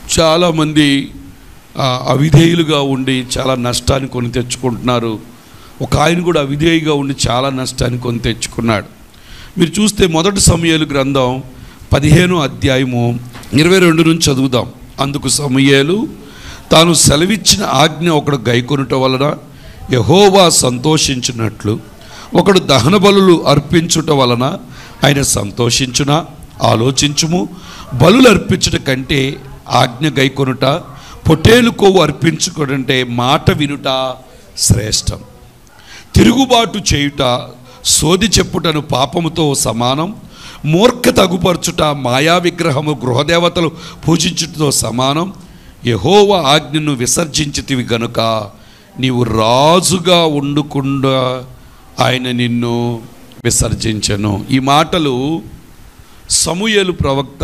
చాలామంది ఆ, అవిధేయులుగా ఉండి చాలా నష్టాన్ని కొని తెచ్చుకుంటున్నారు ఒక ఆయన కూడా అవిధేయుగా ఉండి చాలా నష్టాన్ని కొని తెచ్చుకున్నాడు మీరు చూస్తే మొదటి సమయాలు గ్రంథం పదిహేను అధ్యాయము ఇరవై రెండు నుంచి చదువుదాం అందుకు సమయాలు తాను సెలవిచ్చిన ఆజ్ఞ ఒకడు గైకొనుట వలన యహోవా సంతోషించినట్లు ఒకడు దహన బలులు అర్పించుట వలన ఆయన సంతోషించున ఆలోచించుము బలులు అర్పించుట కంటే ఆజ్ఞ గైకొనుట పొట్టేలు కొవ్వు అర్పించుకుంటే మాట వినుట శ్రేష్టం తిరుగుబాటు చేయుట సోది చెప్పుటను పాపముతో సమానం మూర్ఖ తగుపరచుట మాయా విగ్రహము గృహదేవతలు పూజించుటతో సమానం యహోవ ఆజ్ఞను విసర్జించితివి గనుక నీవు రాజుగా ఉండుకుండా ఆయన నిన్ను విసర్జించను ఈ మాటలు సమూయేలు ప్రవక్త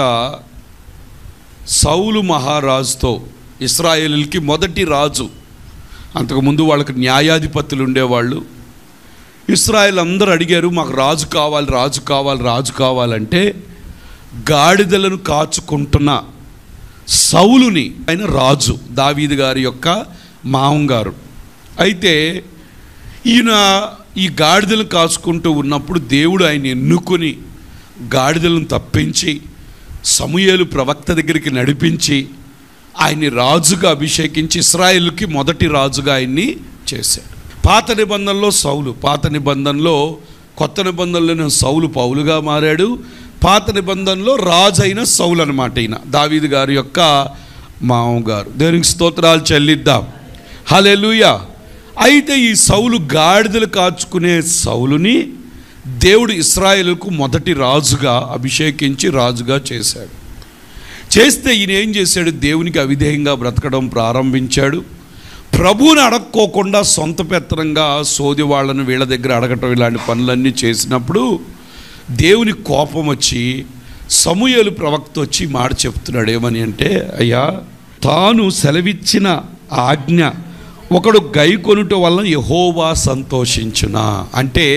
సౌలు మహారాజుతో ఇస్రాయేలుకి మొదటి రాజు అంతకుముందు వాళ్ళకి న్యాయాధిపతులు ఉండేవాళ్ళు ఇస్రాయేల్ అందరూ అడిగారు మాకు రాజు కావాలి రాజు కావాలి రాజు కావాలంటే గాడిదలను కాచుకుంటున్న సౌలుని ఆయన రాజు దావీదు గారి యొక్క మామంగారు అయితే ఈయన ఈ గాడిదలను కాచుకుంటూ ఉన్నప్పుడు దేవుడు ఆయన ఎన్నుకొని గాడిదలను తప్పించి సమూయేలు ప్రవక్త దగ్గరికి నడిపించి ఆయన్ని రాజుగా అభిషేకించి ఇస్రాయేల్కి మొదటి రాజుగా ఆయన్ని చేశాడు పాత నిబంధనలో సౌలు పాత నిబంధనలో కొత్త నిబంధనలో సౌలు పౌలుగా మారాడు పాత నిబంధనలో రాజు అయిన సౌలు అనమాట ఈయన దావీదు గారి యొక్క మామగారు దేవునికి స్తోత్రాలు చెల్లిద్దాం హలెలుయా అయితే ఈ సౌలు గాడిదలు కాచుకునే సౌలుని దేవుడు ఇస్రాయేలుకు మొదటి రాజుగా అభిషేకించి రాజుగా చేశాడు చేస్తే ఈయన ఏం చేశాడు దేవునికి అవిధేయంగా బ్రతకడం ప్రారంభించాడు ప్రభువుని అడక్కోకుండా సొంత పెత్తనంగా సోది వాళ్ళను వీళ్ళ దగ్గర అడగటం ఇలాంటి పనులన్నీ చేసినప్పుడు దేవుని కోపం వచ్చి సమూయేలు ప్రవక్త వచ్చి ఈ మాట చెప్తున్నాడు ఏమని అంటే అయ్యా తాను సెలవిచ్చిన ఆజ్ఞ ఒకడు గైకొనుట వలన యహోవా సంతోషించునా అంటే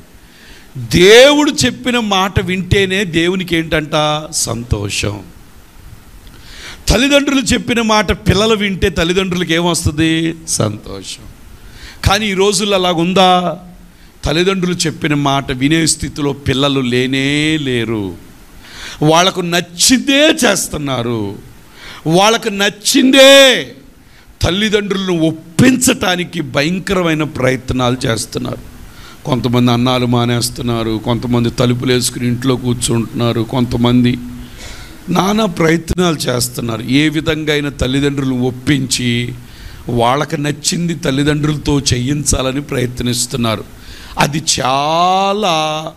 దేవుడు చెప్పిన మాట వింటేనే దేవునికి ఏంటంట సంతోషం తల్లిదండ్రులు చెప్పిన మాట పిల్లలు వింటే తల్లిదండ్రులకు ఏమొస్తుంది సంతోషం కానీ ఈ రోజుల్లో అలాగుందా తల్లిదండ్రులు చెప్పిన మాట వినే స్థితిలో పిల్లలు లేనే లేరు వాళ్ళకు నచ్చిందే చేస్తున్నారు వాళ్ళకు నచ్చిందే తల్లిదండ్రులను ఒప్పించటానికి భయంకరమైన ప్రయత్నాలు చేస్తున్నారు కొంతమంది అన్నాలు మానేస్తున్నారు కొంతమంది తలుపులు వేసుకుని ఇంట్లో కూర్చుంటున్నారు కొంతమంది నానా ప్రయత్నాలు చేస్తున్నారు ఏ విధంగా అయినా తల్లిదండ్రులను ఒప్పించి వాళ్ళకి నచ్చింది తల్లిదండ్రులతో చేయించాలని ప్రయత్నిస్తున్నారు అది చాలా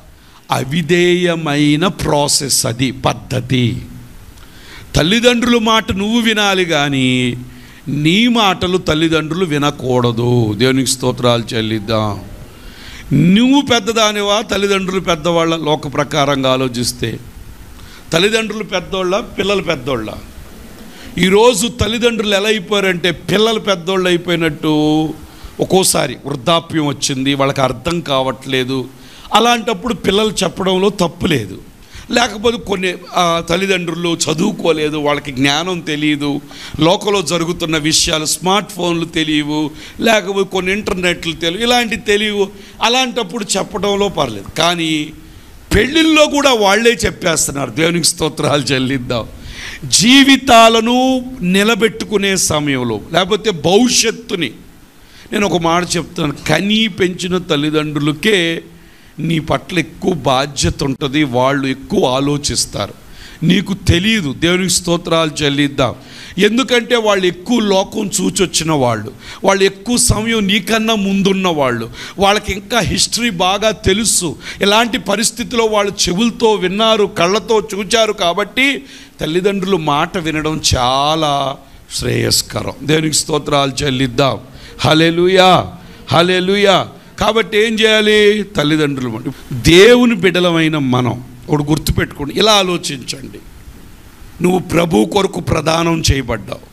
అవిధేయమైన ప్రాసెస్ అది పద్ధతి తల్లిదండ్రుల మాట నువ్వు వినాలి కానీ నీ మాటలు తల్లిదండ్రులు వినకూడదు దేవునికి స్తోత్రాలు చెల్లిద్దాం నువ్వు పెద్దదానివా తల్లిదండ్రులు పెద్దవాళ్ళ లోక ప్రకారంగా ఆలోచిస్తే తల్లిదండ్రులు పెద్దోళ్ళ పిల్లలు పెద్దోళ్ళ ఈరోజు తల్లిదండ్రులు ఎలా అయిపోయారంటే పిల్లలు పెద్దోళ్ళు అయిపోయినట్టు ఒక్కోసారి వృద్ధాప్యం వచ్చింది వాళ్ళకి అర్థం కావట్లేదు అలాంటప్పుడు పిల్లలు చెప్పడంలో తప్పు లేదు లేకపోతే కొన్ని ఆ, తల్లిదండ్రులు చదువుకోలేదు వాళ్ళకి జ్ఞానం తెలియదు లోకంలో జరుగుతున్న విషయాలు స్మార్ట్ ఫోన్లు తెలియవు లేకపోతే కొన్ని ఇంటర్నెట్లు తెలియవు ఇలాంటివి తెలియవు అలాంటప్పుడు చెప్పడంలో పర్లేదు కానీ పెళ్ళిళ్ళలో కూడా వాళ్ళే చెప్పేస్తున్నారు దేవునికి స్తోత్రాలు చెల్లిద్దాం జీవితాలను నిలబెట్టుకునే సమయంలో లేకపోతే భవిష్యత్తుని నేను ఒక మాట చెప్తాను కనీ పెంచిన తల్లిదండ్రులకే నీ పట్ల ఎక్కువ బాధ్యత ఉంటుంది వాళ్ళు ఎక్కువ ఆలోచిస్తారు నీకు తెలియదు దేవునికి స్తోత్రాలు చెల్లిద్దాం ఎందుకంటే వాళ్ళు ఎక్కువ లోకం చూచొచ్చిన వాళ్ళు వాళ్ళు ఎక్కువ సమయం నీకన్నా ముందున్న వాళ్ళు వాళ్ళకి ఇంకా హిస్టరీ బాగా తెలుసు ఎలాంటి పరిస్థితిలో వాళ్ళు చెవులతో విన్నారు కళ్ళతో చూచారు కాబట్టి తల్లిదండ్రులు మాట వినడం చాలా శ్రేయస్కరం దేవునికి స్తోత్రాలు చెల్లిద్దాం హలెలుయా హలెలుయా కాబట్టి ఏం చేయాలి తల్లిదండ్రులు మాట- దేవుని బిడలమైన మనం ఒకటి గుర్తుపెట్టుకోండి ఇలా ఆలోచించండి నువ్వు ప్రభు కొరకు ప్రదానం చేయబడ్డావు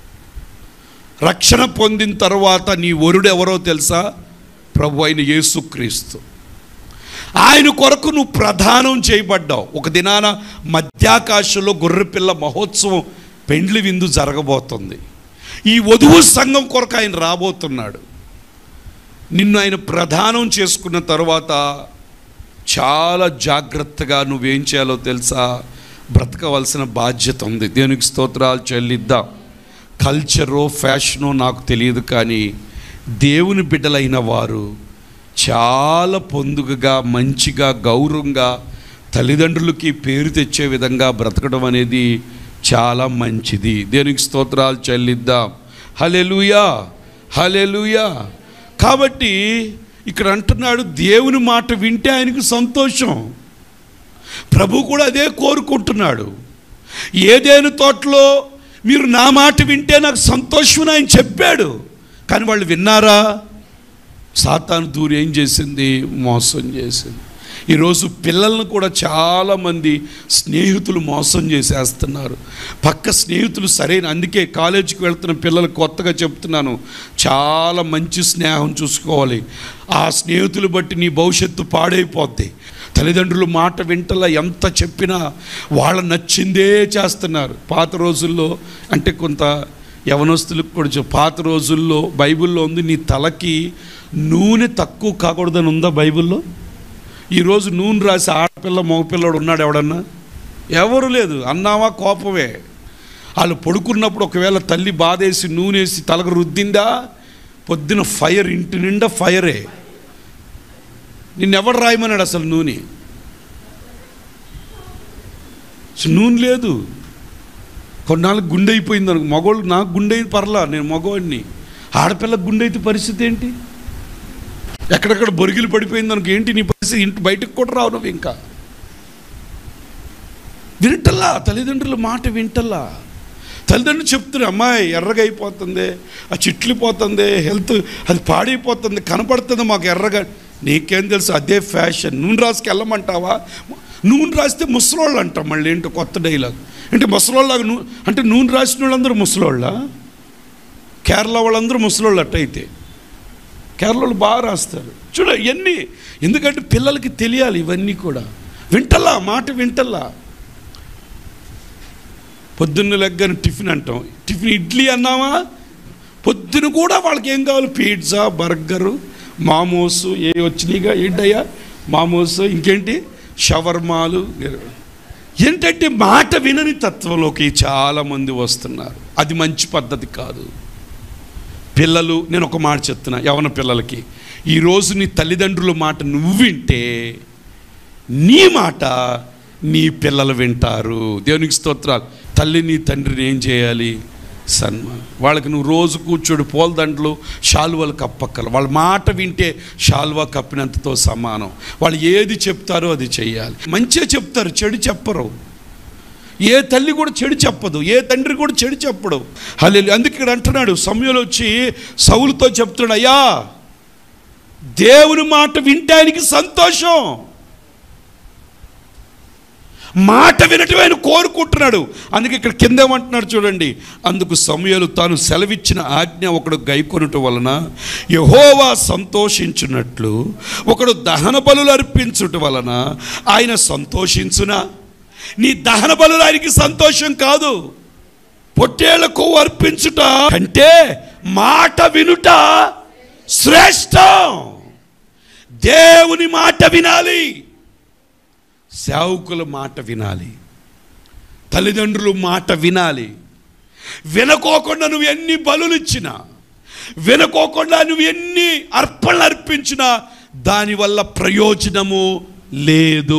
రక్షణ పొందిన తర్వాత నీ వరుడు ఎవరో తెలుసా ప్రభు అయిన యేసుక్రీస్తు ఆయన కొరకు నువ్వు ప్రధానం చేయబడ్డావు ఒక దినాన మధ్యాకాశంలో గొర్రెపిల్ల మహోత్సవం పెండ్లి విందు జరగబోతుంది ఈ వధువు సంఘం కొరకు ఆయన రాబోతున్నాడు నిన్ను ఆయన ప్రధానం చేసుకున్న తర్వాత చాలా జాగ్రత్తగా నువ్వేం చేయాలో తెలుసా బ్రతకవలసిన బాధ్యత ఉంది దేవునికి స్తోత్రాలు చెల్లిద్దాం కల్చరో ఫ్యాషనో నాకు తెలియదు కానీ దేవుని బిడ్డలైన వారు చాలా పొందుగగా మంచిగా గౌరవంగా తల్లిదండ్రులకి పేరు తెచ్చే విధంగా బ్రతకడం అనేది చాలా మంచిది దేవునికి స్తోత్రాలు చెల్లిద్దాం హలెలుయా హలెలుయా కాబట్టి ఇక్కడ అంటున్నాడు దేవుని మాట వింటే ఆయనకు సంతోషం ప్రభు కూడా అదే కోరుకుంటున్నాడు ఏదేను తోటలో మీరు నా మాట వింటే నాకు సంతోషం ఆయన చెప్పాడు కానీ వాళ్ళు విన్నారా సాతాను దూరి ఏం చేసింది మోసం చేసింది ఈరోజు పిల్లలను కూడా చాలామంది స్నేహితులు మోసం చేసేస్తున్నారు పక్క స్నేహితులు సరైన అందుకే కాలేజీకి వెళ్తున్న పిల్లలకు కొత్తగా చెప్తున్నాను చాలా మంచి స్నేహం చూసుకోవాలి ఆ స్నేహితులు బట్టి నీ భవిష్యత్తు పాడైపోద్ది తల్లిదండ్రులు మాట వింటలా ఎంత చెప్పినా వాళ్ళ నచ్చిందే చేస్తున్నారు పాత రోజుల్లో అంటే కొంత యవనస్తులకు కూడా చెప్ పాత రోజుల్లో బైబిల్లో ఉంది నీ తలకి నూనె తక్కువ కాకూడదని ఉందా బైబిల్లో ఈరోజు నూనె రాసి ఆడపిల్ల మగపిల్లడు ఉన్నాడు ఎవడన్నా ఎవరు లేదు అన్నావా కోపమే వాళ్ళు పడుకున్నప్పుడు ఒకవేళ తల్లి బాధేసి నూనెసి తలకు రుద్దిందా పొద్దున ఫైర్ ఇంటి నిండా ఫైరే నిన్నెవడు రాయమన్నాడు అసలు నూనె అసలు నూనె లేదు కొన్నాళ్ళు గుండె అయిపోయింది అనుకో మగోళ్ళు నాకు గుండె అయితే పర్లా నేను మగవాడిని ఆడపిల్లకి గుండె అయితే పరిస్థితి ఏంటి ఎక్కడెక్కడ బొరిగిలు పడిపోయింది అనుకో ఏంటి నీ పరిస్థితి ఇంటి బయటకు కూడా రావు నువ్వు ఇంకా వింటల్లా తల్లిదండ్రుల మాట వింటల్లా తల్లిదండ్రులు చెప్తున్నారు అమ్మాయి ఎర్రగా అయిపోతుంది ఆ చిట్లిపోతుంది హెల్త్ అది పాడైపోతుంది కనపడుతుంది మాకు ఎర్రగా నీకేం తెలుసు అదే ఫ్యాషన్ నూనె రాసుకి వెళ్ళమంటావా నూనె రాస్తే ముసలోళ్ళు అంటాం మళ్ళీ ఏంటో కొత్త డైలాగ్ అంటే ముసలోళ్ళగా నూ అంటే నూనె రాసిన వాళ్ళందరూ ముసలోళ్ళ కేరళ వాళ్ళందరూ ముసలోళ్ళు అట్టయితే కేరళలో బాగా రాస్తారు చూడ ఇవన్నీ ఎందుకంటే పిల్లలకి తెలియాలి ఇవన్నీ కూడా వింటల్లా మాట వింటల్లా పొద్దున్న లెగ్గని టిఫిన్ అంటాం టిఫిన్ ఇడ్లీ అన్నావా పొద్దున కూడా వాళ్ళకి ఏం కావాలి పిజ్జా బర్గరు మామోసు ఏ వచ్చినాయిగా ఏంటయ్యా మామోసు ఇంకేంటి షవర్మాలు ఏంటంటే మాట వినని తత్వంలోకి చాలామంది వస్తున్నారు అది మంచి పద్ధతి కాదు పిల్లలు నేను ఒక మాట చెప్తున్నా యవన పిల్లలకి ఈరోజు నీ తల్లిదండ్రుల మాట నువ్వు వింటే నీ మాట నీ పిల్లలు వింటారు దేవునికి స్తోత్రాలు తల్లిని తండ్రిని ఏం చేయాలి సన్మానం వాళ్ళకి నువ్వు రోజు కూర్చోడు పూలదండలు శాలువలు కప్పక్కల వాళ్ళ మాట వింటే శాలువా కప్పినంతతో సమానం వాళ్ళు ఏది చెప్తారో అది చేయాలి మంచిగా చెప్తారు చెడు చెప్పరు ఏ తల్లి కూడా చెడు చెప్పదు ఏ తండ్రి కూడా చెడు చెప్పడు హలే అందుకే ఇక్కడ అంటున్నాడు సమయంలో వచ్చి సౌలుతో చెప్తున్నాడు అయ్యా దేవుని మాట వింటానికి సంతోషం మాట వినటం ఆయన కోరుకుంటున్నాడు అందుకే ఇక్కడ కింద ఏమంటున్నాడు చూడండి అందుకు సమయాలు తాను సెలవిచ్చిన ఆజ్ఞ ఒకడు గైకొనటం వలన యహోవా సంతోషించున్నట్లు ఒకడు దహన బలులు అర్పించుట వలన ఆయన సంతోషించునా నీ దహన బలులు ఆయనకి సంతోషం కాదు పొట్టేళ్ల కొవ్వు అర్పించుట అంటే మాట వినుట శ్రేష్టం దేవుని మాట వినాలి సేవకుల మాట వినాలి తల్లిదండ్రులు మాట వినాలి వినకోకుండా నువ్వు ఎన్ని బలులు ఇచ్చినా వినకోకుండా నువ్వు ఎన్ని అర్పణలు అర్పించినా దానివల్ల ప్రయోజనము లేదు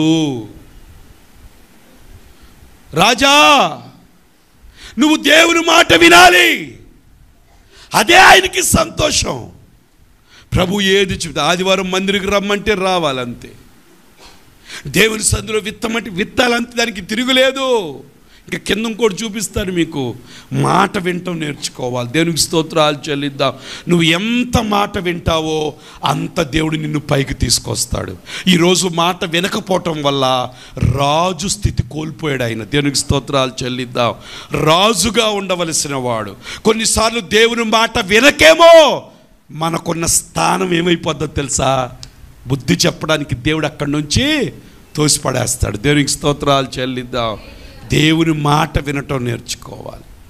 రాజా నువ్వు దేవుని మాట వినాలి అదే ఆయనకి సంతోషం ప్రభు ఏది చెబుతా ఆదివారం మందిరికి రమ్మంటే రావాలంతే దేవుని సందులో విత్తమంటే విత్తాలంతే దానికి తిరుగులేదు ఇంకా కింద ఇంకోటి చూపిస్తాను మీకు మాట వింటం నేర్చుకోవాలి దేవునికి స్తోత్రాలు చెల్లిద్దాం నువ్వు ఎంత మాట వింటావో అంత దేవుడు నిన్ను పైకి తీసుకొస్తాడు ఈరోజు మాట వినకపోవటం వల్ల రాజు స్థితి కోల్పోయాడు ఆయన దేవునికి స్తోత్రాలు చెల్లిద్దాం రాజుగా ఉండవలసిన వాడు కొన్నిసార్లు దేవుని మాట వినకేమో మనకున్న స్థానం ఏమైపోద్దో తెలుసా బుద్ధి చెప్పడానికి దేవుడు అక్కడి నుంచి తోసిపడేస్తాడు దేవునికి స్తోత్రాలు చెల్లిద్దాం దేవుని మాట వినటం నేర్చుకోవాలి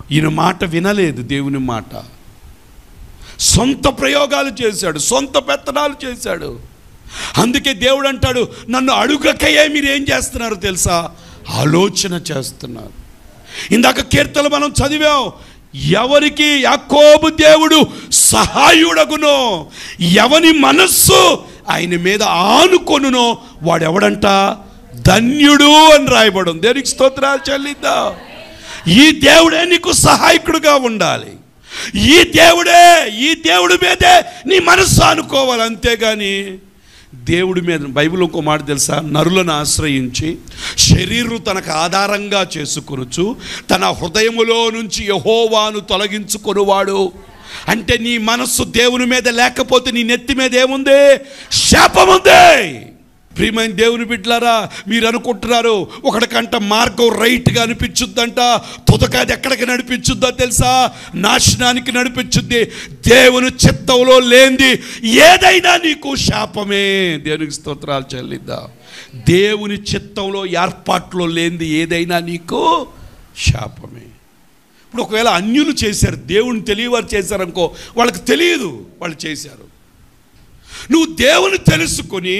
ఈయన మాట వినలేదు దేవుని మాట సొంత ప్రయోగాలు చేశాడు సొంత పెత్తనాలు చేశాడు అందుకే దేవుడు అంటాడు నన్ను అడుగకయే మీరు ఏం చేస్తున్నారు తెలుసా ఆలోచన చేస్తున్నారు ఇందాక కీర్తన మనం చదివాం ఎవరికి యాకోబు దేవుడు సహాయుడగునో ఎవని మనస్సు ఆయన మీద ఆనుకొనునో వాడెవడంట ధన్యుడు అని రాయబడం దేనికి స్తోత్రాలు చెల్లిద్దా ఈ దేవుడే నీకు సహాయకుడుగా ఉండాలి ఈ దేవుడే ఈ దేవుడి మీదే నీ మనస్సు అనుకోవాలి అంతేగాని దేవుడి మీద బైబిల్ ఇంకో మాట తెలుసా నరులను ఆశ్రయించి శరీరం తనకు ఆధారంగా చేసుకొనుచు తన హృదయములో నుంచి యహోవాను తొలగించుకొనువాడు అంటే నీ మనస్సు దేవుని మీద లేకపోతే నీ నెత్తి మీద ఏముంది శాపముంది ప్రియమైన దేవుని బిడ్డలారా మీరు అనుకుంటున్నారు ఒకడికంట మార్గం రైట్గా అనిపించుద్దంట తుదకాది ఎక్కడికి నడిపించుద్దో తెలుసా నాశనానికి నడిపించుద్ది దేవుని చిత్తంలో లేనిది ఏదైనా నీకు శాపమే దేవునికి స్తోత్రాలు చెల్లిద్దా దేవుని చిత్తంలో ఏర్పాట్లో లేనిది ఏదైనా నీకు శాపమే ఇప్పుడు ఒకవేళ అన్యులు చేశారు దేవుని తెలియవారు చేశారనుకో వాళ్ళకి తెలియదు వాళ్ళు చేశారు నువ్వు దేవుని తెలుసుకొని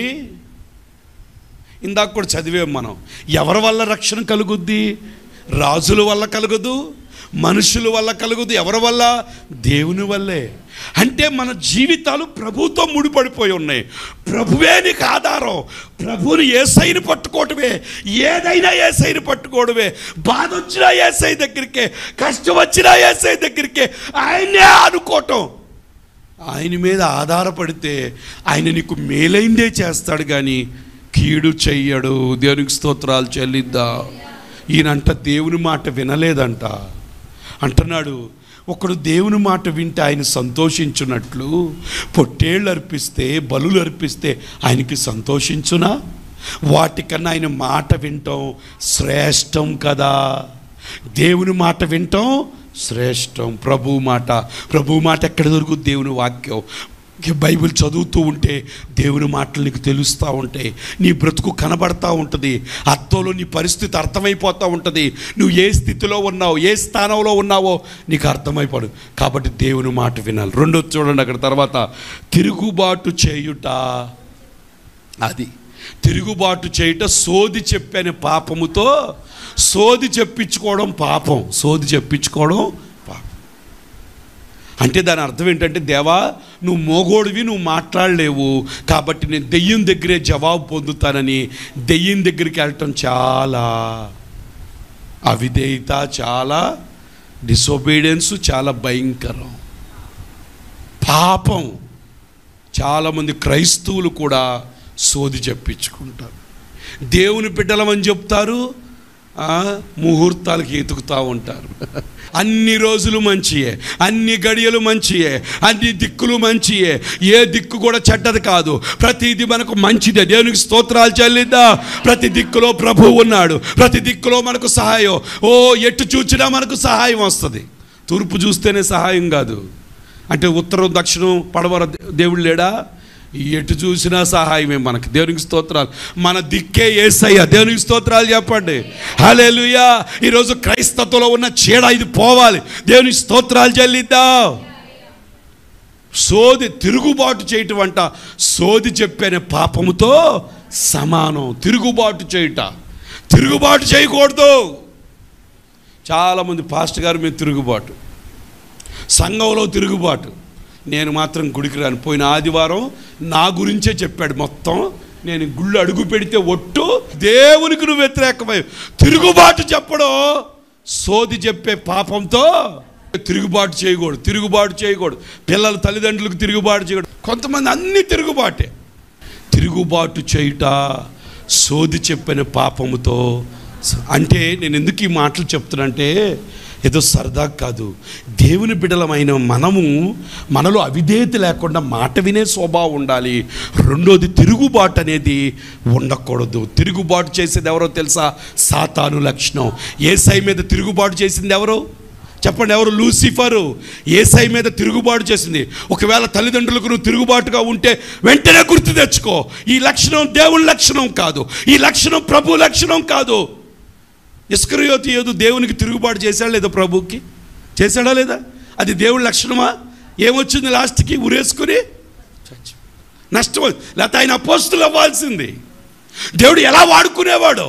ఇందాక కూడా చదివాం మనం ఎవరి వల్ల రక్షణ కలుగుద్ది రాజుల వల్ల కలగదు మనుషుల వల్ల కలుగుదు ఎవరి వల్ల దేవుని వల్లే అంటే మన జీవితాలు ప్రభుతో ముడిపడిపోయి ఉన్నాయి ప్రభువే నీకు ఆధారం ప్రభువుని ఏసైని పట్టుకోవటమే ఏదైనా ఏసైని పట్టుకోవడమే బాధ వచ్చినా ఏసై దగ్గరికే కష్టం వచ్చినా ఏసై దగ్గరికే ఆయనే అనుకోవటం ఆయన మీద ఆధారపడితే ఆయన నీకు మేలైందే చేస్తాడు కానీ కీడు చెయ్యడు దేవునికి స్తోత్రాలు చెల్లిద్దా ఈయనంట దేవుని మాట వినలేదంట అంటున్నాడు ఒకడు దేవుని మాట వింటే ఆయన సంతోషించున్నట్లు పొట్టేళ్ళు అర్పిస్తే బలులు అర్పిస్తే ఆయనకి సంతోషించునా వాటికన్నా ఆయన మాట వింటాం శ్రేష్టం కదా దేవుని మాట వింటాం శ్రేష్టం ప్రభు మాట ప్రభు మాట ఎక్కడ దొరుకుతుంది దేవుని వాక్యం ఇక బైబిల్ చదువుతూ ఉంటే దేవుని మాటలు నీకు తెలుస్తూ ఉంటాయి నీ బ్రతుకు కనబడతా ఉంటుంది అర్థంలో నీ పరిస్థితి అర్థమైపోతూ ఉంటుంది నువ్వు ఏ స్థితిలో ఉన్నావు ఏ స్థానంలో ఉన్నావో నీకు అర్థమైపోడు కాబట్టి దేవుని మాట వినాలి రెండోది చూడండి అక్కడ తర్వాత తిరుగుబాటు చేయుట అది తిరుగుబాటు చేయుట సోది చెప్పని పాపముతో సోది చెప్పించుకోవడం పాపం సోది చెప్పించుకోవడం పాపం అంటే దాని అర్థం ఏంటంటే దేవా నువ్వు మోగోడివి నువ్వు మాట్లాడలేవు కాబట్టి నేను దెయ్యం దగ్గరే జవాబు పొందుతానని దెయ్యం దగ్గరికి వెళ్ళటం చాలా అవిధేయత చాలా డిసొబీడియన్స్ చాలా భయంకరం పాపం చాలామంది క్రైస్తవులు కూడా సోది చెప్పించుకుంటారు దేవుని బిడ్డలమని చెప్తారు ఆ, ముహూర్తాలకి ఎతుకుతూ ఉంటారు అన్ని రోజులు మంచియే అన్ని గడియలు మంచియే అన్ని దిక్కులు మంచియే ఏ దిక్కు కూడా చెడ్డది కాదు ప్రతిది మనకు మంచిదే దేవునికి స్తోత్రాలు చెల్లిద్దా ప్రతి దిక్కులో ప్రభు ఉన్నాడు ప్రతి దిక్కులో మనకు సహాయం ఓ ఎటు చూచినా మనకు సహాయం వస్తుంది తూర్పు చూస్తేనే సహాయం కాదు అంటే ఉత్తరం దక్షిణం పడవర దే- దేవుడు లేడా ఎటు చూసినా సహాయమే మనకి దేవునికి స్తోత్రాలు మన దిక్కే ఏసయ్య దేవునికి స్తోత్రాలు చెప్పండి హల్లెలూయా ఈరోజు క్రైస్తత్వంలో ఉన్న చీడ ఇది పోవాలి దేవునికి స్తోత్రాలు చెల్లిద్దాం సోది తిరుగుబాటు చేయటం అంట సోది చెప్పనే పాపముతో సమానం తిరుగుబాటు చేయుట తిరుగుబాటు చేయకూడదు చాలామంది పాస్టర్ గారు మీద తిరుగుబాటు సంఘంలో తిరుగుబాటు నేను మాత్రం గుడికి రాను పోయిన ఆదివారం నా గురించే చెప్పాడు మొత్తం నేను గుళ్ళు అడుగు పెడితే ఒట్టు దేవునికి నువ్వు వ్యతిరేకమై తిరుగుబాటు చెప్పడం సోది చెప్పే పాపంతో తిరుగుబాటు చేయకూడదు తిరుగుబాటు చేయకూడదు పిల్లల తల్లిదండ్రులకు తిరుగుబాటు చేయకూడదు కొంతమంది అన్ని తిరుగుబాటే తిరుగుబాటు చేయుట సోది చెప్పిన పాపముతో అంటే నేను ఎందుకు ఈ మాటలు చెప్తున్నానంటే ఏదో సరదా కాదు దేవుని బిడలమైన మనము మనలో అవిధేయత లేకుండా మాట వినే స్వభావం ఉండాలి రెండోది తిరుగుబాటు అనేది ఉండకూడదు తిరుగుబాటు చేసేది ఎవరో తెలుసా సాతాను లక్షణం ఏసై మీద తిరుగుబాటు చేసింది ఎవరు చెప్పండి ఎవరు లూసిఫరు ఏసై మీద తిరుగుబాటు చేసింది ఒకవేళ తల్లిదండ్రులకు నువ్వు తిరుగుబాటుగా ఉంటే వెంటనే గుర్తు తెచ్చుకో ఈ లక్షణం దేవుని లక్షణం కాదు ఈ లక్షణం ప్రభు లక్షణం కాదు ఇస్కరియోతి ఏదో దేవునికి తిరుగుబాటు చేశాడు లేదా ప్రభుకి చేశాడా లేదా అది దేవుడి లక్షణమా ఏమొచ్చింది లాస్ట్కి ఉరేసుకుని చచ్చి నష్టం లేకపోతే ఆయన అపోస్తులు అవ్వాల్సింది దేవుడు ఎలా వాడుకునేవాడో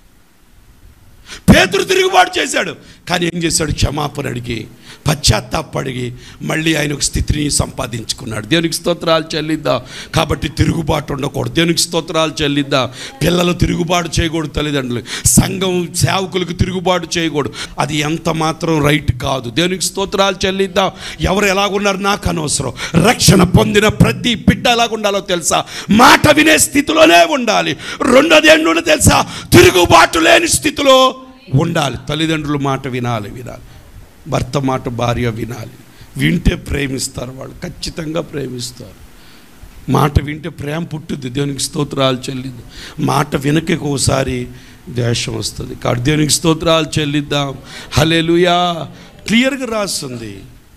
పేతురు తిరుగుబాటు చేశాడు కానీ ఏం చేశాడు క్షమాపణ అడిగి పశ్చాత్తాపడిగి మళ్ళీ ఆయన ఒక స్థితిని సంపాదించుకున్నాడు దేవునికి స్తోత్రాలు చెల్లిద్దాం కాబట్టి తిరుగుబాటు ఉండకూడదు దేవునికి స్తోత్రాలు చెల్లిద్దాం పిల్లలు తిరుగుబాటు చేయకూడదు తల్లిదండ్రులు సంఘం సేవకులకు తిరుగుబాటు చేయకూడదు అది ఎంత మాత్రం రైట్ కాదు దేవునికి స్తోత్రాలు చెల్లిద్దాం ఎవరు ఎలాగున్నారు నాకు అనవసరం రక్షణ పొందిన ప్రతి బిడ్డ ఎలాగుండాలో తెలుసా మాట వినే స్థితిలోనే ఉండాలి రెండోది ఏంటో తెలుసా తిరుగుబాటు లేని స్థితిలో ఉండాలి తల్లిదండ్రుల మాట వినాలి వినాలి భర్త మాట భార్య వినాలి వింటే ప్రేమిస్తారు వాళ్ళు ఖచ్చితంగా ప్రేమిస్తారు మాట వింటే ప్రేమ పుట్టుద్ది దేవునికి స్తోత్రాలు చెల్లిద్దాం మాట వినక ఒకసారి ద్వేషం వస్తుంది కాబట్టి దేవునికి స్తోత్రాలు చెల్లిద్దాం హలెలుయా క్లియర్గా రాస్తుంది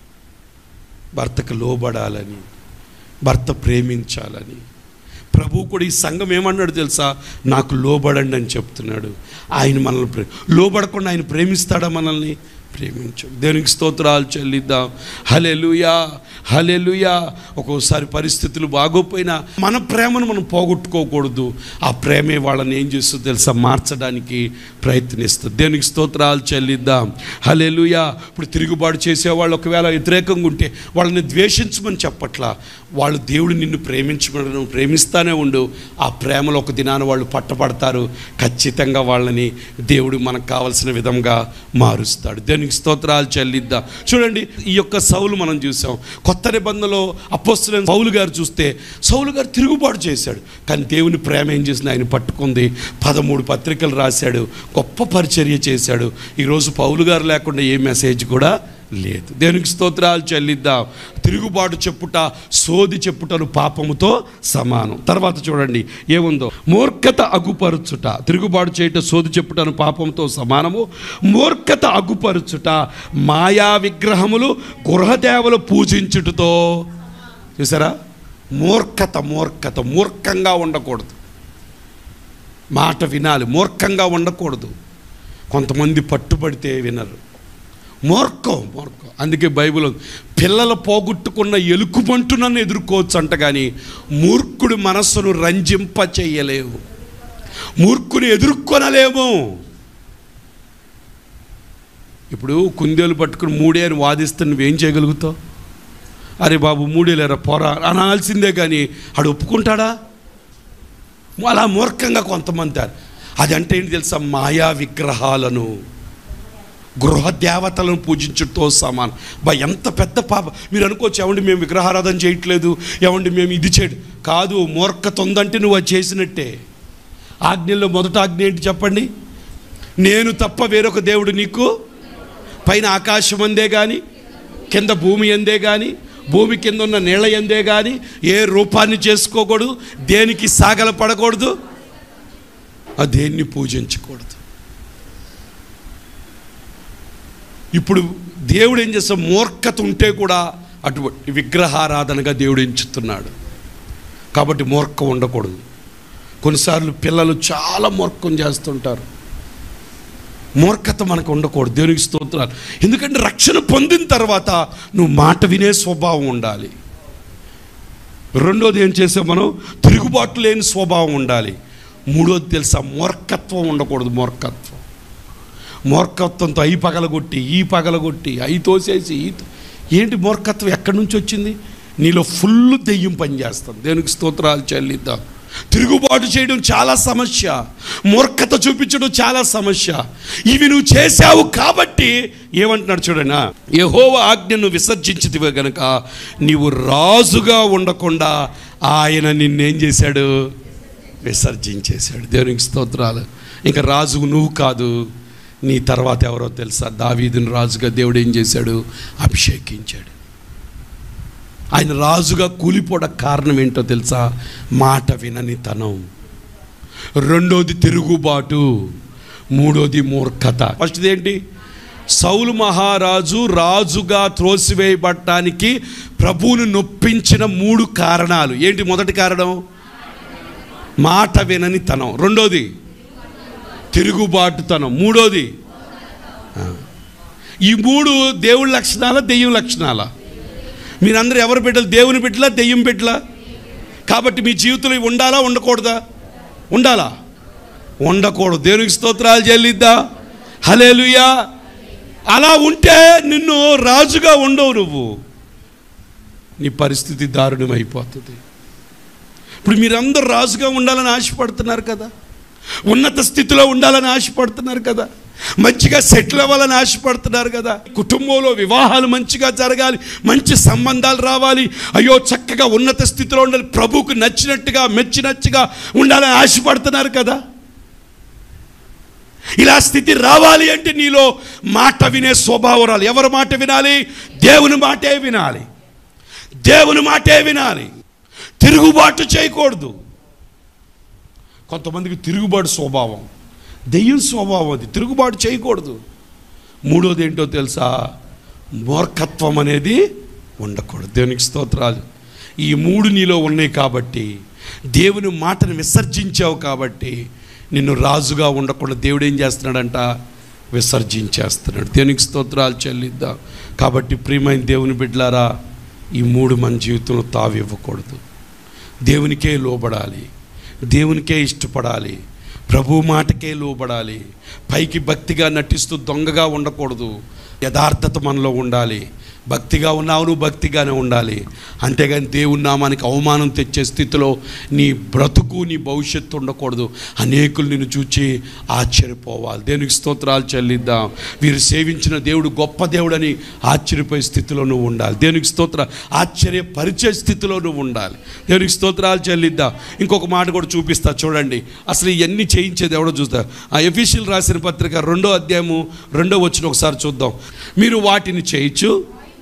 భర్తకు లోబడాలని భర్త ప్రేమించాలని ప్రభు కూడా ఈ సంఘం ఏమన్నాడు తెలుసా నాకు లోబడండి అని చెప్తున్నాడు ఆయన మనల్ని ప్రే లోబడకుండా ఆయన ప్రేమిస్తాడా మనల్ని ప్రేమించు దేవునికి స్తోత్రాలు చెల్లిద్దాం హలెలుయా హలెలుయా ఒక్కోసారి పరిస్థితులు బాగోపోయినా మన ప్రేమను మనం పోగొట్టుకోకూడదు ఆ ప్రేమే వాళ్ళని ఏం చేస్తుందో తెలుసా మార్చడానికి ప్రయత్నిస్తుంది దేవునికి స్తోత్రాలు చెల్లిద్దాం హలెలుయా ఇప్పుడు తిరుగుబాటు చేసేవాళ్ళు ఒకవేళ వ్యతిరేకంగా ఉంటే వాళ్ళని ద్వేషించమని చెప్పట్లా వాళ్ళు దేవుడు నిన్ను ప్రేమించమని నువ్వు ప్రేమిస్తానే ఉండు ఆ ప్రేమలో ఒక దినాన వాళ్ళు పట్టపడతారు ఖచ్చితంగా వాళ్ళని దేవుడు మనకు కావలసిన విధంగా మారుస్తాడు దేవునికి స్తోత్రాలు చెల్లిద్దాం చూడండి ఈ యొక్క సౌలు మనం చూసాం కొత్త నిబంధనలో అపోస్తులైన పౌలు గారు చూస్తే సౌలు గారు తిరుగుబాటు చేశాడు కానీ దేవుని ప్రేమ ఏం చేసింది ఆయన పట్టుకుంది పదమూడు పత్రికలు రాశాడు గొప్ప పరిచర్య చేశాడు ఈరోజు పౌలు గారు లేకుండా ఏ మెసేజ్ కూడా లేదు దేవునికి స్తోత్రాలు చెల్లిద్దాం తిరుగుబాటు చెప్పుట సోది చెప్పుటను పాపముతో సమానం తర్వాత చూడండి ఏముందో మూర్ఖత అగుపరుచుట తిరుగుబాటు చేయట సోది చెప్పుటను పాపంతో సమానము మూర్ఖత అగుపరుచుట మాయా విగ్రహములు గృహదేవలు పూజించుటతో చూసారా మూర్ఖత మూర్ఖత మూర్ఖంగా ఉండకూడదు మాట వినాలి మూర్ఖంగా ఉండకూడదు కొంతమంది పట్టుబడితే వినరు మూర్ఖం మూర్ఖం అందుకే బైబిల్ పిల్లలు పోగొట్టుకున్న ఎలుకుబంటు నన్ను ఎదుర్కోవచ్చు అంట కానీ మూర్ఖుడి మనస్సును రంజింప చెయ్యలేవు మూర్ఖుని ఎదుర్కొనలేము ఇప్పుడు కుందేలు పట్టుకుని మూడే అని వాదిస్తే నువ్వేం చేయగలుగుతావు అరే బాబు మూడేలేరా పోరా అనాల్సిందే కానీ ఆడు ఒప్పుకుంటాడా అలా మూర్ఖంగా కొంతమంది అంటారు. అది అంటే ఏంటి తెలుసా మాయా విగ్రహాలను గృహ దేవతలను పూజించడంతో సమానం బా ఎంత పెద్ద పాప మీరు అనుకోవచ్చు ఏమండి మేము విగ్రహారాధన చేయట్లేదు ఏమండి మేము ఇది చేయడం కాదు మూర్ఖత ఉందంటే నువ్వు అది చేసినట్టే ఆజ్ఞల్లో మొదట ఆజ్ఞ ఏంటి చెప్పండి నేను తప్ప వేరొక దేవుడు నీకు పైన ఆకాశం అందే కానీ కింద భూమి ఎందే కానీ భూమి కింద ఉన్న నీళ్ళ ఎందే కానీ ఏ రూపాన్ని చేసుకోకూడదు దేనికి సాగల పడకూడదు ఆ దేన్ని పూజించకూడదు ఇప్పుడు దేవుడు ఏం చేస్తాం మూర్ఖత ఉంటే కూడా అటువంటి విగ్రహారాధనగా దేవుడు ఎంచుతున్నాడు కాబట్టి మూర్ఖం ఉండకూడదు కొన్నిసార్లు పిల్లలు చాలా మూర్ఖం చేస్తుంటారు మూర్ఖత మనకు ఉండకూడదు దేవునికి స్తోత్రాలు ఎందుకంటే రక్షణ పొందిన తర్వాత నువ్వు మాట వినే స్వభావం ఉండాలి రెండోది ఏం చేసాం మనం తిరుగుబాటు లేని స్వభావం ఉండాలి మూడోది తెలుసా మూర్ఖత్వం ఉండకూడదు మూర్ఖత్వం మూర్ఖత్వంతో అయి పగలగొట్టి ఈ పగలగొట్టి అయి తోసేసి ఈ తో- ఏంటి మూర్ఖత్వం ఎక్కడి నుంచి వచ్చింది నీలో ఫుల్ దెయ్యం పనిచేస్తుంది దేనికి స్తోత్రాలు చెల్లిద్దాం తిరుగుబాటు చేయడం చాలా సమస్య మూర్ఖత చూపించడం చాలా సమస్య ఇవి నువ్వు చేశావు కాబట్టి ఏమంటున్నాడు చూడనా యహోవ ఆజ్ఞను విసర్జించితివే గనుక నీవు రాజుగా ఉండకుండా ఆయన నిన్నేం చేశాడు విసర్జించేశాడు దేవునికి స్తోత్రాలు ఇంకా రాజు నువ్వు కాదు నీ తర్వాత ఎవరో తెలుసా దావీదుని రాజుగా దేవుడు ఏం చేశాడు అభిషేకించాడు ఆయన రాజుగా కూలిపోవడం కారణం ఏంటో తెలుసా మాట వినని తనం రెండోది తిరుగుబాటు మూడోది మూర్ఖత ఫస్ట్ది ఏంటి సౌలు మహారాజు రాజుగా త్రోసివేయబడటానికి ప్రభువును నొప్పించిన మూడు కారణాలు ఏంటి మొదటి కారణం మాట వినని తనం రెండోది తిరుగుబాటుతనం మూడోది ఆ. ఈ మూడు దేవుడి లక్షణాల దెయ్యం లక్షణాల మీరందరూ ఎవరు బిడ్డలు దేవుని బిడ్డలా దెయ్యం బిడ్డలా కాబట్టి మీ జీవితంలో ఇవి ఉండాలా ఉండకూడదా ఉండాలా ఉండకూడదు దేవునికి స్తోత్రాలు చెల్లిద్దా హలేలుయా అలా ఉంటే నిన్ను రాజుగా ఉండవు నువ్వు నీ పరిస్థితి దారుణమైపోతుంది ఇప్పుడు మీరందరూ రాజుగా ఉండాలని ఆశపడుతున్నారు కదా ఉన్నత స్థితిలో ఉండాలని ఆశపడుతున్నారు కదా మంచిగా సెటిల్ అవ్వాలని ఆశపడుతున్నారు కదా కుటుంబంలో వివాహాలు మంచిగా జరగాలి మంచి సంబంధాలు రావాలి అయ్యో చక్కగా ఉన్నత స్థితిలో ఉండాలి ప్రభువుకు నచ్చినట్టుగా మెచ్చినట్టుగా ఉండాలని ఆశపడుతున్నారు కదా ఇలా స్థితి రావాలి అంటే నీలో మాట వినే స్వభావం రాలి ఎవరి మాట వినాలి దేవుని మాటే వినాలి దేవుని మాటే వినాలి తిరుగుబాటు చేయకూడదు కొంతమందికి తిరుగుబాటు స్వభావం దెయ్యం స్వభావం అది తిరుగుబాటు చేయకూడదు మూడోది ఏంటో తెలుసా మూర్ఖత్వం అనేది ఉండకూడదు దేవునికి స్తోత్రాలు ఈ మూడు నీలో ఉన్నాయి కాబట్టి దేవుని మాటను విసర్జించావు కాబట్టి నిన్ను రాజుగా ఉండకుండా దేవుడు ఏం చేస్తున్నాడంట విసర్జించేస్తున్నాడు దేవునికి స్తోత్రాలు చెల్లిద్దాం కాబట్టి ప్రియమైన దేవుని బిడ్డలారా ఈ మూడు మన జీవితంలో తావి ఇవ్వకూడదు దేవునికే లోబడాలి దేవునికే ఇష్టపడాలి ప్రభు మాటకే లోబడాలి పైకి భక్తిగా నటిస్తూ దొంగగా ఉండకూడదు యథార్థత మనలో ఉండాలి భక్తిగా ఉన్నావు నువ్వు భక్తిగానే ఉండాలి అంతేగాని దేవుని నామానికి అవమానం తెచ్చే స్థితిలో నీ బ్రతుకు నీ భవిష్యత్తు ఉండకూడదు అనేకులు నిన్ను చూచి ఆశ్చర్యపోవాలి దేవునికి స్తోత్రాలు చెల్లిద్దాం వీరు సేవించిన దేవుడు గొప్ప దేవుడని ఆశ్చర్యపోయే స్థితిలో నువ్వు ఉండాలి దేవునికి స్తోత్ర ఆశ్చర్యపరిచే స్థితిలో నువ్వు ఉండాలి దేవునికి స్తోత్రాలు చెల్లిద్దాం ఇంకొక మాట కూడా చూపిస్తా చూడండి అసలు ఇవన్నీ చేయించేది ఎవడో చూస్తా ఆ ఎఫీషియల్ రాసిన పత్రిక రెండో అధ్యాయము రెండో వచ్చిన ఒకసారి చూద్దాం మీరు వాటిని చేయొచ్చు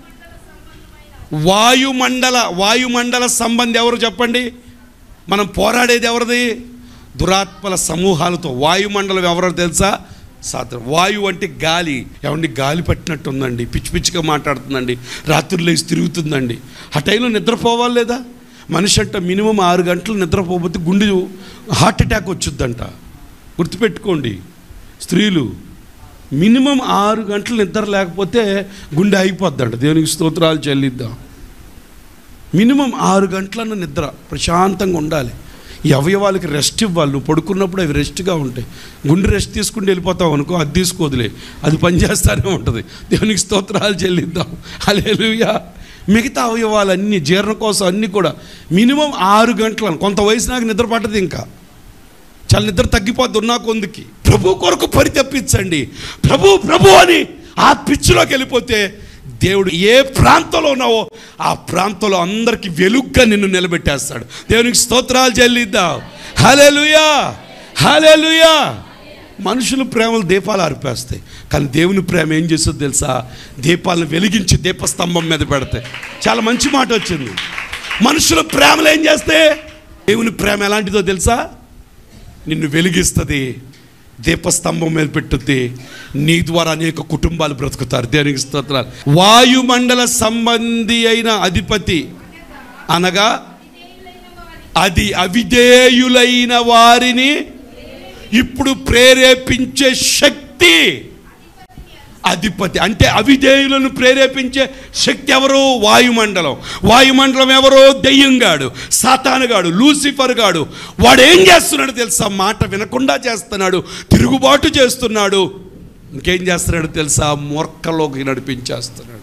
వాయుమండల వాయుమండల సంబంధి ఎవరు చెప్పండి మనం పోరాడేది ఎవరిది దురాత్మల సమూహాలతో వాయుమండలం ఎవరో తెలుసా సాత్రం వాయువు అంటే గాలి ఏమండి గాలి పట్టినట్టు ఉందండి పిచ్చి పిచ్చిగా మాట్లాడుతుందండి రాత్రులు లేచి తిరుగుతుందండి ఆ టైంలో నిద్రపోవాలి లేదా మనిషి అంట మినిమం ఆరు గంటలు నిద్రపోకపోతే గుండె హార్ట్ అటాక్ వచ్చుద్దంట గుర్తుపెట్టుకోండి స్త్రీలు మినిమం ఆరు గంటలు నిద్ర లేకపోతే గుండె అయిపోద్దంట దేవునికి స్తోత్రాలు చెల్లిద్దాం మినిమం ఆరు గంటలన్న నిద్ర ప్రశాంతంగా ఉండాలి ఈ అవయవాలకి రెస్ట్ ఇవ్వాలి నువ్వు పడుకున్నప్పుడు అవి రెస్ట్గా ఉంటాయి గుండె రెస్ట్ తీసుకుంటూ వెళ్ళిపోతావు అనుకో అది తీసుకోదులే అది పనిచేస్తూనే ఉంటుంది దేవునికి స్తోత్రాలు చెల్లిద్దాం అలేలుయా మిగతా అవయవాలన్నీ జీర్ణ కోసం అన్నీ కూడా మినిమం ఆరు గంటలను కొంత వయసు నాకు నిద్ర పట్టదు ఇంకా చాలా నిద్ర తగ్గిపోద్ది ఉన్నా కొందుకి ప్రభు కొరకు పరితప్పించండి ప్రభు ప్రభు అని ఆ పిచ్చిలోకి వెళ్ళిపోతే దేవుడు ఏ ప్రాంతంలో ఉన్నావో ఆ ప్రాంతంలో అందరికి వెలుగ్గా నిన్ను నిలబెట్టేస్తాడు దేవునికి స్తోత్రాలు చెల్లిద్దాం హలెలుయా హలెలుయా మనుషులు ప్రేమలు దీపాలు ఆరిపేస్తాయి కానీ దేవుని ప్రేమ ఏం చేస్తుందో తెలుసా దీపాలను వెలిగించి దీపస్తంభం మీద పెడతాయి చాలా మంచి మాట వచ్చింది మనుషుల ప్రేమలు ఏం చేస్తే దేవుని ప్రేమ ఎలాంటిదో తెలుసా నిన్ను వెలిగిస్తుంది దీపస్తంభం మీద పెట్టుద్ది నీ ద్వారా అనేక కుటుంబాలు బ్రతుకుతారు దేనికి స్తోత్రాలు వాయుమండల సంబంధి అయిన అధిపతి అనగా అది అవిధేయులైన వారిని ఇప్పుడు ప్రేరేపించే శక్తి అధిపతి అంటే అవిధేయులను ప్రేరేపించే శక్తి ఎవరు వాయుమండలం వాయుమండలం ఎవరు దెయ్యంగాడు సాతానుగాడు లూసిఫర్ గాడు వాడు ఏం చేస్తున్నాడు తెలుసా మాట వినకుండా చేస్తున్నాడు తిరుగుబాటు చేస్తున్నాడు ఇంకేం చేస్తున్నాడు తెలుసా మూర్ఖలోకి నడిపించేస్తున్నాడు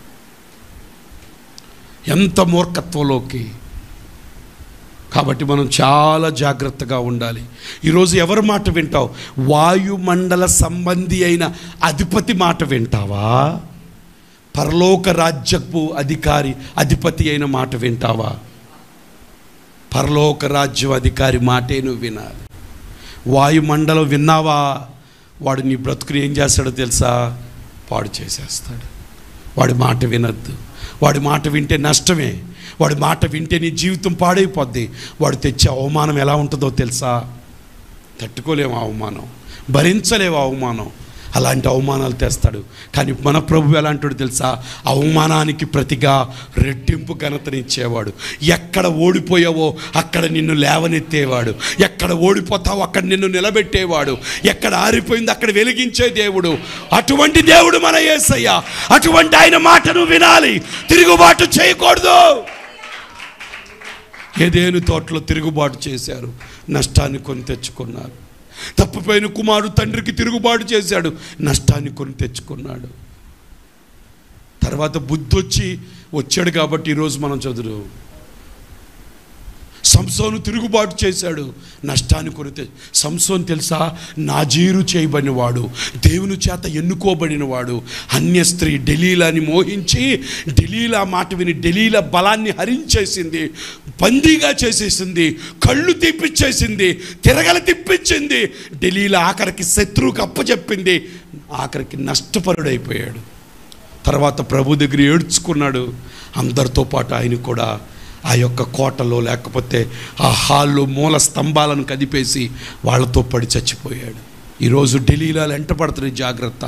ఎంత మూర్ఖత్వంలోకి కాబట్టి మనం చాలా జాగ్రత్తగా ఉండాలి ఈరోజు ఎవరి మాట వింటావు వాయుమండల సంబంధి అయిన అధిపతి మాట వింటావా పరలోక రాజ్యపు అధికారి అధిపతి అయిన మాట వింటావా పరలోక రాజ్యం అధికారి మాటే నువ్వు వినాలి వాయుమండలం విన్నావా వాడు నీ బ్రతుకుని ఏం చేస్తాడో తెలుసా పాడు చేసేస్తాడు వాడి మాట వినద్దు వాడి మాట వింటే నష్టమే వాడి మాట వింటే నీ జీవితం పాడైపోద్ది వాడు తెచ్చే అవమానం ఎలా ఉంటుందో తెలుసా తట్టుకోలేము ఆ అవమానం భరించలేవు ఆ అవమానం అలాంటి అవమానాలు తెస్తాడు కానీ మన ప్రభు ఎలాంటివాడు తెలుసా అవమానానికి ప్రతిగా రెట్టింపు ఘనతనిచ్చేవాడు ఎక్కడ ఓడిపోయావో అక్కడ నిన్ను లేవనెత్తేవాడు ఎక్కడ ఓడిపోతావో అక్కడ నిన్ను నిలబెట్టేవాడు ఎక్కడ ఆరిపోయిందో అక్కడ వెలిగించే దేవుడు అటువంటి దేవుడు మన యేసయ్య అటువంటి ఆయన మాటను వినాలి తిరుగుబాటు చేయకూడదు ఏదేను తోటలో తిరుగుబాటు చేశారు నష్టాన్ని కొని తెచ్చుకున్నారు తప్పిపోయిన కుమారుడు తండ్రికి తిరుగుబాటు చేశాడు నష్టాన్ని కొని తెచ్చుకున్నాడు తర్వాత బుద్ధి వచ్చి వచ్చాడు కాబట్టి ఈరోజు మనం చదువు సంసోను తిరుగుబాటు చేశాడు నష్టాన్ని కొరితే సంసోన్ తెలుసా నాజీరు చేయబడినవాడు దేవుని చేత ఎన్నుకోబడినవాడు అన్య స్త్రీ డెలీలాని మోహించి డెలీలా మాట విని డెలీల బలాన్ని హరించేసింది బందీగా చేసేసింది కళ్ళు తిప్పించేసింది తిరగల తిప్పించింది డెలీలా ఆఖరికి శత్రువుకి అప్పచెప్పింది ఆఖరికి నష్టపరుడైపోయాడు తర్వాత ప్రభు దగ్గర ఏడ్చుకున్నాడు అందరితో పాటు ఆయన కూడా ఆ యొక్క కోటలో లేకపోతే ఆ హాల్లో మూల స్తంభాలను కదిపేసి వాళ్ళతో పడి చచ్చిపోయాడు ఈరోజు ఢిల్లీలో ఎంటపడుతున్న జాగ్రత్త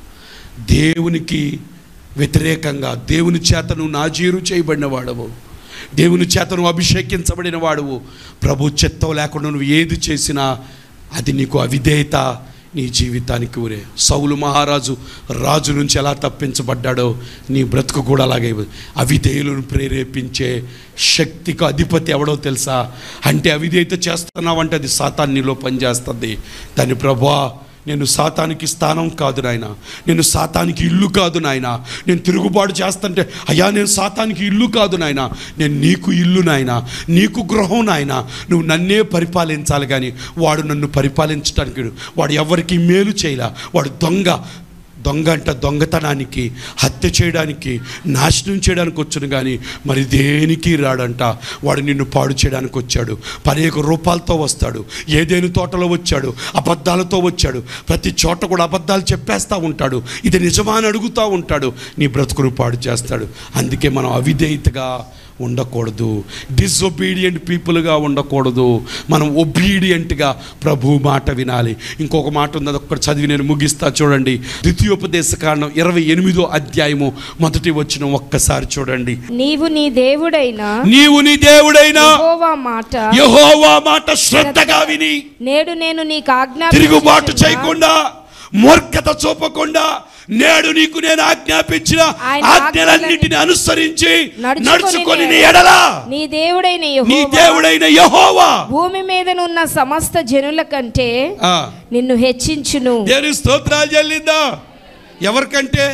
దేవునికి వ్యతిరేకంగా దేవుని చేత నువ్వు నాజీరు చేయబడిన వాడవు దేవుని చేత నువ్వు అభిషేకించబడిన వాడువు ప్రభు చిత్తం లేకుండా నువ్వు ఏది చేసినా అది నీకు అవిధేయత నీ జీవితానికి ఊరే సౌలు మహారాజు రాజు నుంచి ఎలా తప్పించబడ్డాడో నీ బ్రతుకు కూడా అలాగే అవిధేయులను ప్రేరేపించే శక్తికి అధిపతి ఎవడో తెలుసా అంటే అవిధేయత చేస్తున్నావంటే అది సాతాన్ నీలో పనిచేస్తుంది దాని ప్రభా నేను సాతానికి స్థానం కాదు నాయన నేను సాతానికి ఇల్లు కాదు నాయన నేను తిరుగుబాటు చేస్తుంటే అయ్యా నేను సాతానికి ఇల్లు కాదు నాయన నేను నీకు ఇల్లు నాయన నీకు గృహం నాయన నువ్వు నన్నే పరిపాలించాలి కానీ వాడు నన్ను పరిపాలించడానికి వాడు ఎవరికి మేలు చేయలే వాడు దొంగ దొంగ అంట దొంగతనానికి హత్య చేయడానికి నాశనం చేయడానికి వచ్చును కానీ మరి దేనికి రాడంట వాడు నిన్ను పాడు చేయడానికి వచ్చాడు పనేక రూపాలతో వస్తాడు ఏదేను తోటలో వచ్చాడు అబద్ధాలతో వచ్చాడు ప్రతి చోట కూడా అబద్ధాలు చెప్పేస్తూ ఉంటాడు ఇది నిజమా అని అడుగుతూ ఉంటాడు నీ బ్రతుకును పాడు చేస్తాడు అందుకే మనం అవిధేయతగా ఉండకూడదు డిసొబీడియంట్ పీపుల్గా ఉండకూడదు మనం ఒబీడియంట్గా ప్రభు మాట వినాలి ఇంకొక మాట ఉంది అది ఒక్కటి చదివి నేను ముగిస్తా చూడండి ద్వితీయోపదేశ కారణం ఇరవై ఎనిమిదో అధ్యాయము మొదటి వచ్చిన ఒక్కసారి చూడండి నీవు నీ దేవుడైన నీవు నీ దేవుడైనా యెహోవా మాట యహోవా మాట శ్రద్ధగా విని నేడు నేను నీకు ఆజ్ఞా తిరుగుబాటు చేయకుండా మూర్ఖత చూపకుండా నేడు నీకు నేను ఆజ్ఞాపించిన ఆయన ఆజ్ఞలన్నింటిని అనుసరించి నడుచుకొని నడుచుకొని నీ నే- ఎడలా నీ దేవుడైన నీ యెహోవా దేవుడైన యహోవా భూమి మీదనున్న సమస్త జనుల కంటే ఆ, నిన్ను హెచ్చించును దేని స్తోత్రాలు చెల్లిద్దా ఎవరికంటే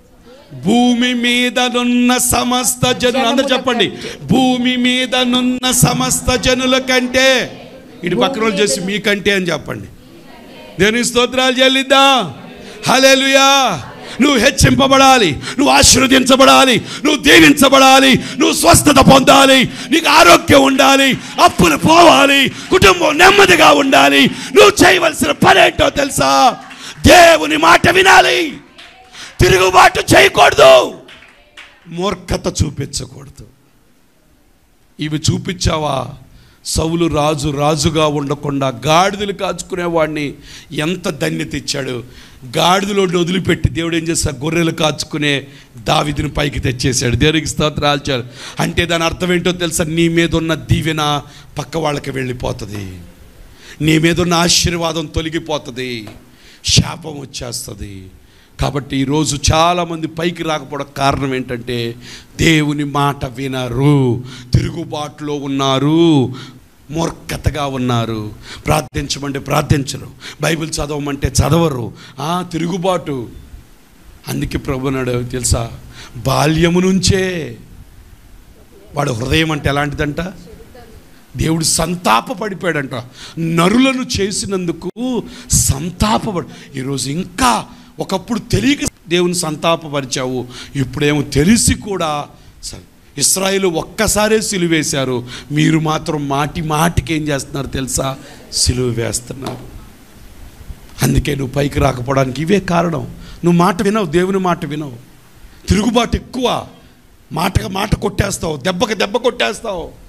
భూమి మీదనున్న సమస్త జనులు అందరు జనముల చెప్పండి భూమి మీదనున్న సమస్త జనుల కంటే ఇటు పక్కన వాళ్ళు చేసి మీకంటే అని చెప్పండి దేని స్తోత్రాలు చెల్లిద్దా హల్లెలూయా నువ్వు హెచ్చింపబడాలి నువ్వు ఆశీర్వదించబడాలి నువ్వు దీవించబడాలి నువ్వు స్వస్థత పొందాలి నీకు ఆరోగ్యం ఉండాలి అప్పులు పోవాలి కుటుంబం నెమ్మదిగా ఉండాలి నువ్వు చేయవలసిన పని ఏంటో తెలుసా దేవుని మాట వినాలి తిరుగుబాటు చేయకూడదు మూర్ఖత చూపించకూడదు ఇవి చూపించావా సౌలు రాజు రాజుగా ఉండకుండా గాడిదలు కాచుకునేవాడిని ఎంత ధన్యత ఇచ్చాడు గాడిదలో వదిలిపెట్టి దేవుడు ఏం చేస్తా గొర్రెలు కాచుకునే దావిదిని పైకి తెచ్చేశాడు దేవునికి స్తోత్రాలు చాలు అంటే దాని అర్థం ఏంటో తెలుసా నీ మీద ఉన్న దీవెన పక్క వాళ్ళకి వెళ్ళిపోతుంది నీ మీద ఉన్న ఆశీర్వాదం తొలగిపోతుంది శాపం వచ్చేస్తుంది కాబట్టి ఈరోజు చాలామంది పైకి రాకపోవడం కారణం ఏంటంటే దేవుని మాట వినరు తిరుగుబాటులో ఉన్నారు మూర్ఖతగా ఉన్నారు ప్రార్థించమంటే ప్రార్థించరు బైబిల్ చదవమంటే చదవరు ఆ తిరుగుబాటు అందుకే ప్రభునాడు తెలుసా బాల్యము నుంచే వాడు హృదయం అంటే ఎలాంటిదంట దేవుడు సంతాపపడిపోయాడంట నరులను చేసినందుకు సంతాపపడు ఈరోజు ఇంకా ఒకప్పుడు తెలియక దేవుని సంతాపపరిచావు ఇప్పుడేమో తెలిసి కూడా స- ఇస్రాయేలు ఒక్కసారే సిలువ వేశారు మీరు మాత్రం మాటి మాటికి ఏం చేస్తున్నారు తెలుసా సిలువ వేస్తున్నారు అందుకే నువ్వు పైకి రాకపోవడానికి ఇవే కారణం నువ్వు మాట వినవు దేవుని మాట వినవు తిరుగుబాటు ఎక్కువ మాటగా మాట కొట్టేస్తావు దెబ్బకి దెబ్బ కొట్టేస్తావు